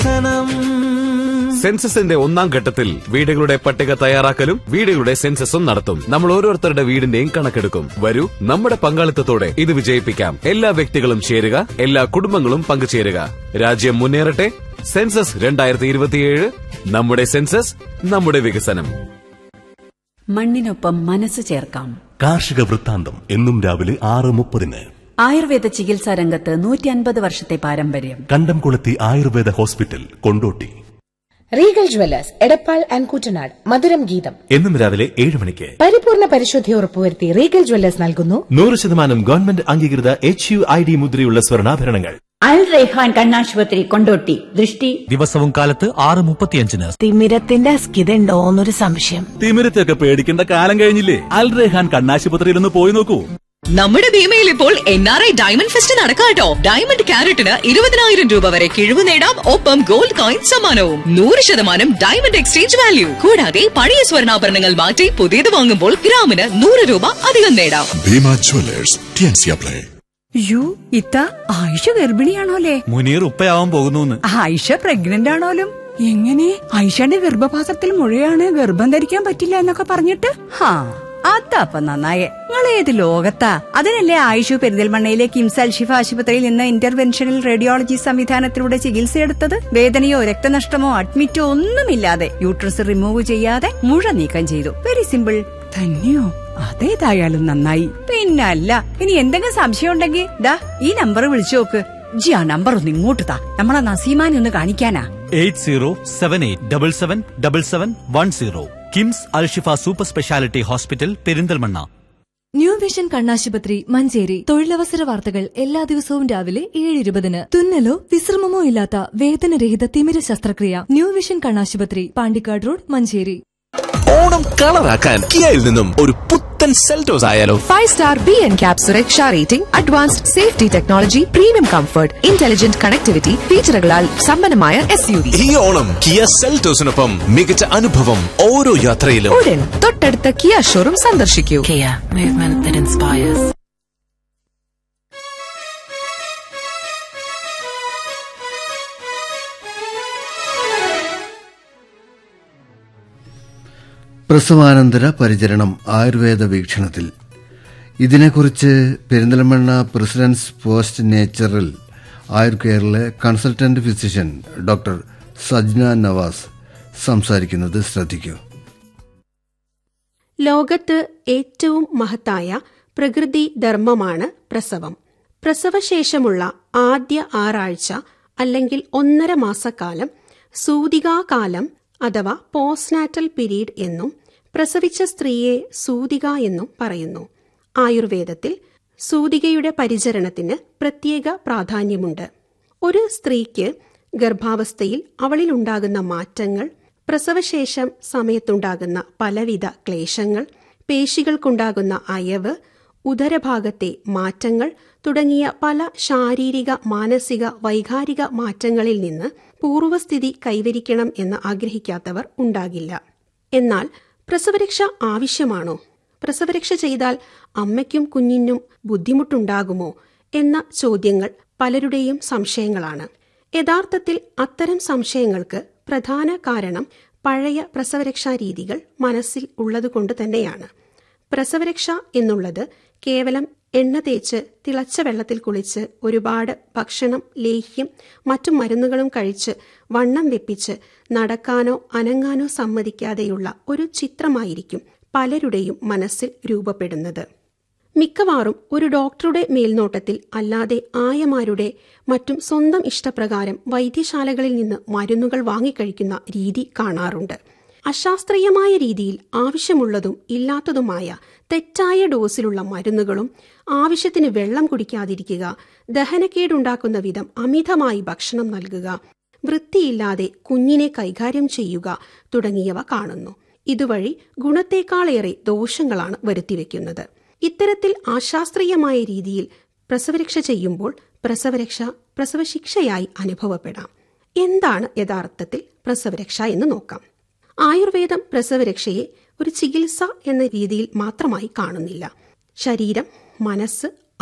സെൻസസിന്റെ ഒന്നാം ഘട്ടത്തിൽ വീടുകളുടെ പട്ടിക തയ്യാറാക്കലും വീടുകളുടെ സെൻസസും നടത്തും നമ്മൾ ഓരോരുത്തരുടെ വീടിന്റെയും കണക്കെടുക്കും വരൂ നമ്മുടെ പങ്കാളിത്തത്തോടെ ഇത് വിജയിപ്പിക്കാം എല്ലാ വ്യക്തികളും ചേരുക എല്ലാ കുടുംബങ്ങളും പങ്കുചേരുക രാജ്യം മുന്നേറട്ടെ സെൻസസ് രണ്ടായിരത്തി ഇരുപത്തിയേഴ് നമ്മുടെ സെൻസസ് നമ്മുടെ വികസനം മണ്ണിനൊപ്പം മനസ്സ് ചേർക്കാം കാർഷിക വൃത്താന്തം എന്നും രാവിലെ ആറ് മുപ്പതിന് ആയുർവേദ ചികിത്സാ രംഗത്ത് നൂറ്റി അൻപത് വർഷത്തെ പാരമ്പര്യം Kandamkulathy Ayurveda hospital Kondotty regal jewellers Edappal and Kuttanad മധുരം ഗീതം എന്നും രാവിലെ ഏഴ് മണിക്ക് പരിപൂർണ പരിശുദ്ധി ഉറപ്പുവരുത്തി റീഗൽ ജ്വല്ലേഴ്സ് നൽകുന്നു നൂറ് ശതമാനം ഗവൺമെന്റ് അംഗീകൃത എച്ച് യു ഐ ഡി മുദ്രയുള്ള സ്വർണ്ണാഭരണങ്ങൾ അൽ റൈഹാൻ കണ്ണാശുപത്രി കൊണ്ടോട്ടി ദൃഷ്ടി ദിവസവും കാലത്ത് ആറ് മുപ്പത്തിയഞ്ചിന് തിമിരത്തിന്റെ അസ്കിതയുണ്ടോ എന്നൊരു സംശയം തിമിരത്തൊക്കെ പേടിക്കേണ്ട കാലം കഴിഞ്ഞില്ലേ അൽ റെഹാൻ കണ്ണാശുപത്രിയിൽ ഒന്ന് പോയി നോക്കൂ നമ്മുടെ ഭീമയിൽ ഇപ്പോൾ N R I diamond fest നടക്കാട്ടോ ഡയമണ്ട് ക്യാരറ്റിന് ഇരുപതിനായിരം രൂപ വരെ കിഴിവ് നേടാം ഒപ്പം ഗോൾഡ് കോയിൻ സമ്മാനവും നൂറ് ശതമാനം ഡയമണ്ട് എക്സ്ചേഞ്ച് വാല്യൂ കൂടാതെ പഴയ സ്വർണ്ണാഭരണങ്ങൾ മാറ്റി പുതിയത് വാങ്ങുമ്പോൾ ഗ്രാമിന് നൂറ് രൂപ അധികം നേടാം ഭീമ ജ്വല്ലേഴ്സ് ടിയൻസിയ പ്ലേ യു ഇത്ത ആയിഷ ഗർഭിണിയാണോലേ മുനീർ ഉപ്പയാവാൻ പോകുന്നു ആയിഷ പ്രഗ്നന്റ് ആണോലും എങ്ങനെ ആയിഷയുടെ ഗർഭപാത്രത്തിൽ മുഴയാണ് ഗർഭം ധരിക്കാൻ പറ്റില്ല എന്നൊക്കെ പറഞ്ഞിട്ട് ഹാ അതപ്പ നന്നായേ നിങ്ങൾ ഏത് ലോകത്താ അതിനല്ലേ ആയിഷു പെരിന്തൽമണ്ണയിലെ കിംസ് അൽഷിഫ ആശുപത്രിയിൽ നിന്ന് ഇന്റർവെൻഷണൽ റേഡിയോളജി സംവിധാനത്തിലൂടെ ചികിത്സയെടുത്തത് വേദനയോ രക്തനഷ്ടമോ അഡ്മിറ്റോ ഒന്നുമില്ലാതെ യൂട്രസ് റിമൂവ് ചെയ്യാതെ മുഴ നീക്കം ചെയ്തു വെരി സിമ്പിൾ തന്നെയോ അതേതായാലും നന്നായി പിന്നല്ല ഇനി എന്തെങ്കിലും സംശയം ഉണ്ടെങ്കിൽ ദാ ഈ നമ്പർ വിളിച്ചു നോക്ക് ജി ആ നമ്പർ ഒന്ന് ഇങ്ങോട്ട് താ നമ്മളെ നസീമാനെ ഒന്ന് കാണിക്കാനാ eight zero seven eight double seven double seven one zero KIMS Alshifa super speciality hospital Perinthalmanna new vision കണ്ണാശുപത്രി മഞ്ചേരി തൊഴിലവസര വാർത്തകൾ എല്ലാ ദിവസവും രാവിലെ ഏഴ് ഇരുപതിന് തുന്നലോ വിശ്രമമോ ഇല്ലാത്ത വേദനരഹിത തിമിര ശസ്ത്രക്രിയ ന്യൂ വിഷൻ കണ്ണാശുപത്രി പാണ്ടിക്കാട് റോഡ് മഞ്ചേരി ഓണം കളറാക്കാൻ കിയയിൽ നിന്നും ഒരു പുത്തൻ സെൽറ്റോസ് ആയാലോ five star B N cap സുരക്ഷ rating advanced safety technology premium comfort intelligent connectivity ഫീച്ചറുകളാൽ സമ്പന്നമായ എസ് യു വി ഈ ഓണം കിയ സെൽറ്റോസിനൊപ്പം മികച്ച അനുഭവം ഓരോ യാത്രയിലും ഉടൻ തൊട്ടടുത്ത കിയ ഷോറൂം സന്ദർശിക്കൂ Kia, movement that inspires. പ്രസവാനന്തര പരിചരണം ആയുർവേദ വീക്ഷണത്തിൽ ഇതിനെക്കുറിച്ച് പെരിന്തൽമണ്ണ പ്രസിഡന്റ്സ് പോസ്റ്റ് നേച്ചറിൽ ആയുർ കെയറിലെ consultant physician doctor Sajna Navas സംസാരിക്കുന്നത് ശ്രദ്ധിക്കൂ ലോകത്ത് ഏറ്റവും മഹത്തായ പ്രകൃതി ധർമ്മമാണ് പ്രസവം പ്രസവശേഷമുള്ള ആദ്യ ആറാഴ്ച അല്ലെങ്കിൽ ഒന്നര മാസക്കാലം സൂതികാകാലം അഥവാ പോസ്റ്റ്നാറ്റൽ പീരീഡ് എന്നും പ്രസവിച്ച സ്ത്രീയെ സൂതിക എന്നും പറയുന്നു ആയുർവേദത്തിൽ സൂതികയുടെ പരിചരണത്തിന് പ്രത്യേക പ്രാധാന്യമുണ്ട് ഒരു സ്ത്രീക്ക് ഗർഭാവസ്ഥയിൽ അവളിലുണ്ടാകുന്ന മാറ്റങ്ങൾ പ്രസവശേഷം സമയത്തുണ്ടാകുന്ന പലവിധ ക്ലേശങ്ങൾ പേശികൾക്കുണ്ടാകുന്ന അയവ് ഉദരഭാഗത്തെ മാറ്റങ്ങൾ തുടങ്ങിയ പല ശാരീരിക മാനസിക വൈകാരിക മാറ്റങ്ങളിൽ നിന്ന് പൂർവ്വസ്ഥിതി കൈവരിക്കണം എന്ന് ആഗ്രഹിക്കാത്തവർ ഉണ്ടാകില്ല എന്നാൽ പ്രസവരക്ഷ ആവശ്യമാണോ പ്രസവരക്ഷ ചെയ്താൽ അമ്മയ്ക്കും കുഞ്ഞിനും ബുദ്ധിമുട്ടുണ്ടാകുമോ എന്ന ചോദ്യങ്ങൾ പലരുടെയും സംശയങ്ങളാണ് യഥാർത്ഥത്തിൽ അത്തരം സംശയങ്ങൾക്ക് പ്രധാന കാരണം പഴയ പ്രസവരക്ഷാ രീതികൾ മനസ്സിൽ ഉള്ളതുകൊണ്ട് തന്നെയാണ് പ്രസവരക്ഷ എന്നുള്ളത് കേവലം എണ്ണ തേച്ച് തിളച്ച വെള്ളത്തിൽ കുളിച്ച് ഒരുപാട് ഭക്ഷണം ലേഹ്യം മറ്റു മരുന്നുകളും കഴിച്ച് വണ്ണം വെപ്പിച്ച് നടക്കാനോ അനങ്ങാനോ സമ്മതിക്കാതെയുള്ള ഒരു ചിത്രമായിരിക്കും പലരുടെയും മനസ്സിൽ രൂപപ്പെടുന്നത് മിക്കവാറും ഒരു ഡോക്ടറുടെ മേൽനോട്ടത്തിൽ അല്ലാതെ ആയമാരുടെ മറ്റും സ്വന്തം ഇഷ്ടപ്രകാരം വൈദ്യശാലകളിൽ നിന്ന് മരുന്നുകൾ വാങ്ങിക്കഴിക്കുന്ന രീതി കാണാറുണ്ട് അശാസ്ത്രീയമായ രീതിയിൽ ആവശ്യമുള്ളതും ഇല്ലാത്തതുമായ തെറ്റായ ഡോസിലുള്ള മരുന്നുകളും ആവശ്യത്തിന് വെള്ളം കുടിക്കാതിരിക്കുക ദഹനക്കേടുണ്ടാക്കുന്ന വിധം അമിതമായി ഭക്ഷണം നൽകുക വൃത്തിയില്ലാതെ കുഞ്ഞിനെ കൈകാര്യം ചെയ്യുക തുടങ്ങിയവ കാണുന്നു ഇതുവഴി ഗുണത്തേക്കാളേറെ ദോഷങ്ങളാണ് വരുത്തിവെക്കുന്നത് ഇത്തരത്തിൽ അശാസ്ത്രീയമായ രീതിയിൽ പ്രസവരക്ഷ ചെയ്യുമ്പോൾ പ്രസവരക്ഷ പ്രസവശിക്ഷയായി അനുഭവപ്പെടാം എന്താണ് യഥാർത്ഥത്തിൽ പ്രസവരക്ഷ എന്ന് നോക്കാം ആയുർവേദം പ്രസവരക്ഷയെ ഒരു ചികിത്സ എന്ന രീതിയിൽ മാത്രമായി കാണുന്നില്ല ശരീരം മനസ്സ്